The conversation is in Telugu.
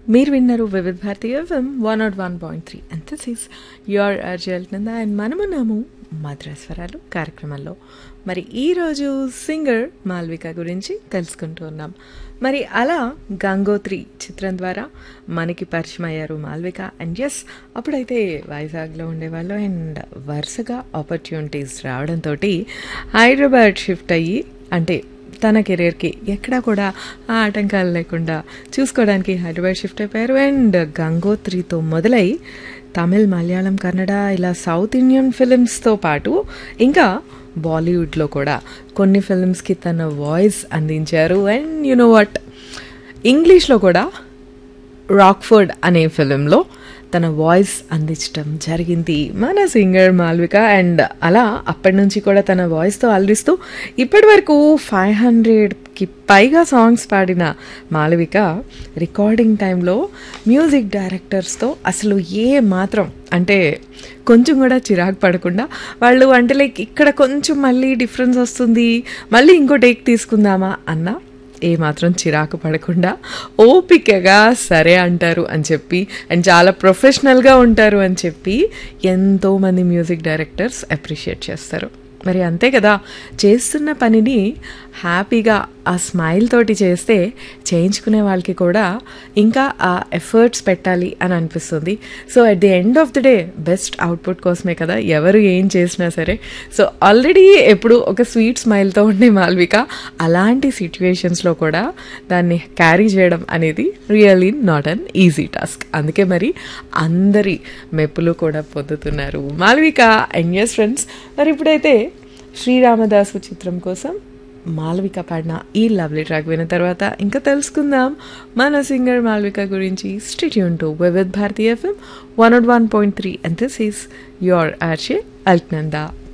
మీరు విన్నారు Vividh Bharati FM one nought one point three and this is your అర్జల్నంద అండ్ మనమున్నాము మద్రాస్వరాలు కార్యక్రమంలో మరి ఈరోజు సింగర్ మాల్విక గురించి తెలుసుకుంటూ ఉన్నాం మరి అలా గంగోత్రి చిత్రం ద్వారా మనకి పరిచయం అయ్యారు మాల్విక అండ్ ఎస్ అప్పుడైతే వైజాగ్లో ఉండేవాళ్ళు అండ్ వరుసగా ఆపర్చునిటీస్ రావడంతో హైదరాబాద్ షిఫ్ట్ అయ్యి అంటే తన కెరీర్కి ఎక్కడా కూడా ఆ ఆటంకాలు లేకుండా చూసుకోవడానికి హైదరాబాద్ షిఫ్ట్ అయిపోయారు అండ్ గంగోత్రితో మొదలై తమిళ్ మలయాళం కన్నడ ఇలా సౌత్ ఇండియన్ ఫిలిమ్స్తో పాటు ఇంకా బాలీవుడ్లో కూడా కొన్ని ఫిల్మ్స్కి తన వాయిస్ అందించారు అండ్ యునో వాట్ ఇంగ్లీష్లో కూడా రాక్ఫర్డ్ అనే ఫిలింలో తన వాయిస్ అందించడం జరిగింది మన సింగర్ మాల్విక అండ్ అలా అప్పటి నుంచి కూడా తన వాయిస్తో అలరిస్తూ ఇప్పటి వరకు ఫైవ్ హండ్రెడ్కి పైగా సాంగ్స్ పాడిన మాలవిక రికార్డింగ్ టైంలో మ్యూజిక్ డైరెక్టర్స్తో అసలు ఏ మాత్రం అంటే కొంచెం కూడా చిరాకు పడకుండా వాళ్ళు అంటే లైక్ ఇక్కడ కొంచెం మళ్ళీ డిఫరెన్స్ వస్తుంది మళ్ళీ ఇంకో టేక్ తీసుకుందామా అన్న ఏమాత్రం చిరాకు పడకుండా ఓపికగా సరే అంటారు అని చెప్పి అండ్ చాలా ప్రొఫెషనల్గా ఉంటారు అని చెప్పి ఎంతోమంది మ్యూజిక్ డైరెక్టర్స్ అప్రిషియేట్ చేస్తారు మరి అంతే కదా చేస్తున్న పనిని హ్యాపీగా ఆ స్మైల్ తోటి చేస్తే చేయించుకునే వాళ్ళకి కూడా ఇంకా ఆ ఎఫర్ట్స్ పెట్టాలి అని అనిపిస్తుంది so at the end of the day best output కోసమే కదా ఎవరు ఏం చేసినా సరే సో ఆల్రెడీ ఎప్పుడు ఒక స్వీట్ స్మైల్తో ఉండే మాల్విక అలాంటి సిచ్యువేషన్స్లో కూడా దాన్ని క్యారీ చేయడం అనేది really not an easy task అందుకే మరి అందరి మెప్పులు కూడా పొందుతున్నారు మాల్విక అండ్ ఎస్ ఫ్రెండ్స్ మరి ఇప్పుడైతే శ్రీరామదాసు చిత్రం కోసం మాలవిక పాడిన ఈ లవ్లీ ట్రాక్ విన్న తర్వాత ఇంకా తెలుసుకుందాం మన సింగర్ మాలవిక గురించి stay tune to Vividh Bharati FM one nought one point three and this is your RJ Alaknanda